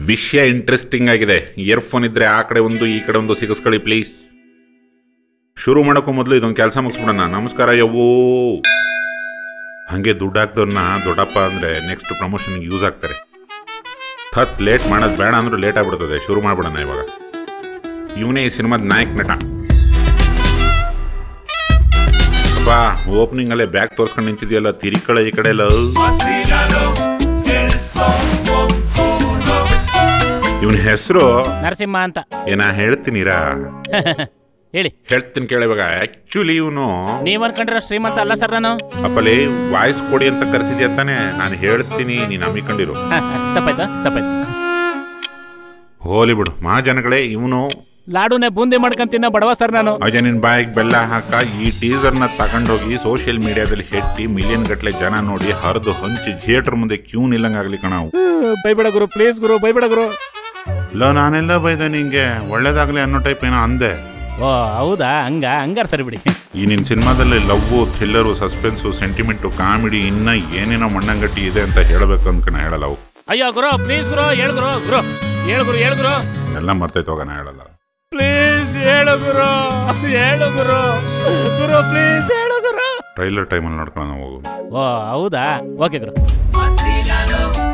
ವಿಷಯ ಇಂಟ್ರೆಸ್ಟಿಂಗ್ ಆಗಿದೆ ಇಯರ್ಫೋನ್ ಇದ್ರೆ ಆ ಕಡೆ ಒಂದು ಈ ಕಡೆ ಒಂದು ಸಿಗಿಸ್ಕೊಳ್ಳಿ ಪ್ಲೀಸ್ ಶುರು ಮಾಡೋಕ್ಕೂ ಮೊದಲು ಇದೊಂದು ಕೆಲಸ ಮುಗಿಸ್ಬಿಡೋಣ ನಮಸ್ಕಾರ ಯವ್ವೋ ಹಾಗೆ ದುಡ್ಡು ಹಾಕ್ದವ್ರನ್ನ ದೊಡ್ಡಪ್ಪ ಅಂದರೆ ನೆಕ್ಸ್ಟ್ ಪ್ರಮೋಷನ್ಗೆ ಯೂಸ್ ಆಗ್ತಾರೆ ಥತ್ ಲೇಟ್ ಮಾಡೋದು ಬೇಡ ಅಂದ್ರೂ ಲೇಟ್ ಆಗ್ಬಿಡ್ತದೆ ಶುರು ಮಾಡ್ಬಿಡೋಣ ಇವಾಗ ಇವನೇ ಈ ಸಿನಿಮಾದ ನಾಯಕ್ ನಟ ಅಪ್ಪ ಓಪನಿಂಗ್ ಅಲ್ಲೇ ಬ್ಯಾಗ್ ತೋರ್ಸ್ಕೊಂಡು ನಿಂತಿದ್ಯಲ್ಲ ತಿರಿಕಳ ಈ ಕಡೆ ಎಲ್ಲ ಇವನ ಹೆಸರು ನರಸಿಂಹ ಅಂತ ಏನ ಹೇಳ್ತೀನಿರಾ ಹೇಳಿ ಹೇಳ್ತೀನಿ ಕೇಳಿ ಇವಾಗ ಆಕ್ಚುಲಿ ಇವನು ನೀವ್ ಅನ್ಕೊಂಡ್ರೆ ಶ್ರೀಮಂತ ಅಲ್ಲ ಸರ್ ನಾನು ಅಪ್ಪಲ್ಲಿ ವಾಯ್ಸ್ ಕೊಡಿ ಅಂತ ಕರೆಸಿದ್ಯಾ ತಾನೆ ನಾನು ಹೇಳ್ತೀನಿ ನೀನು ನಂಬಿಕೊಂಡಿರು ಹ, ಹ, ತಪ್ಪಾಯ್ತಾ ತಪ್ಪಾಯ್ತು ಹೋಲಿ ಬಿಡು ಮಹಾಜನಗಳೇ ಇವನು ಲಾಡುನೆ ಬೂಂದಿ ಮಾಡ್ಕೊಂಡ್ ತಿನ್ನೋ ಬಡವ ಸರ್ ನಾನು ಅಜ ನಿನ್ ಬಾಯಿಗೆ ಬೆಲ್ಲ ಹಾಕ ಈ ಟೀಸರ್ನ ತಗೊಂಡೋಗಿ ಸೋಷಿಯಲ್ ಮೀಡಿಯಾದಲ್ಲಿ ಹೆಟ್ಟಿ ಮಿಲಿಯನ್ ಗಟ್ಲೆ ಜನ ನೋಡಿ ಹರಿದು ಹಂಚಿ ಥಿಯೇಟರ್ ಮುಂದೆ ಕ್ಯೂ ನಿಲ್ಲಂಗಾಗ್ಲಿ ಕಣವು ಬೈಬೇಡ ಗುರು ಪ್ಲೀಸ್ ಗುರು ಬೈಬೇಡ ಗುರು ಇಲ್ಲ ನಾನೆಲ್ಲ ಬೈದೆ ನಿಂಗೆ ಒಳ್ಳೇದಾಗ್ಲಿ ಅನ್ನೋ ಟೈಪ್ ಏನೋ ಅಂದೆ ಓ ಹೌದಾ ಹಂಗ ಹಂಗಾರ ಸರಿ ಬಿಡಿ ಈ ನಿನ್ ಸಿನಿಮಾದಲ್ಲಿ love thriller suspense sentiment comedy ಇನ್ನ ಏನೇನೋ ಮಣ್ಣಂಗಟ್ಟಿ ಇದೆ ಅಂತ ಹೇಳಬೇಕು ಅಂದ್ಕಣ ಹೇಳಲ್ಲ ಅವು ಅಯ್ಯೋ ಗುರು ಪ್ಲೀಸ್ ಗುರು ಹೇಳು ಗುರು ಗುರು ಹೇಳು ಗುರು ಹೇಳು ಗುರು ಎಲ್ಲ ಮರ್ತೈತೆ ಹೋಗೋಣ ಹೇಳಲ್ಲ ಪ್ಲೀಸ್ ಹೇಳು ಗುರು ಹೇಳು ಗುರು ಗುರು ಪ್ಲೀಸ್ ಹೇಳು ಗುರು ಟ್ರೈಲರ್ ಟೈಮಲ್ಲಿ ನೋಡ್ಕೊಳ್ಳೋಣ ಹೋಗು ಓ ಹೌದಾ ಓಕೆ ಗುರು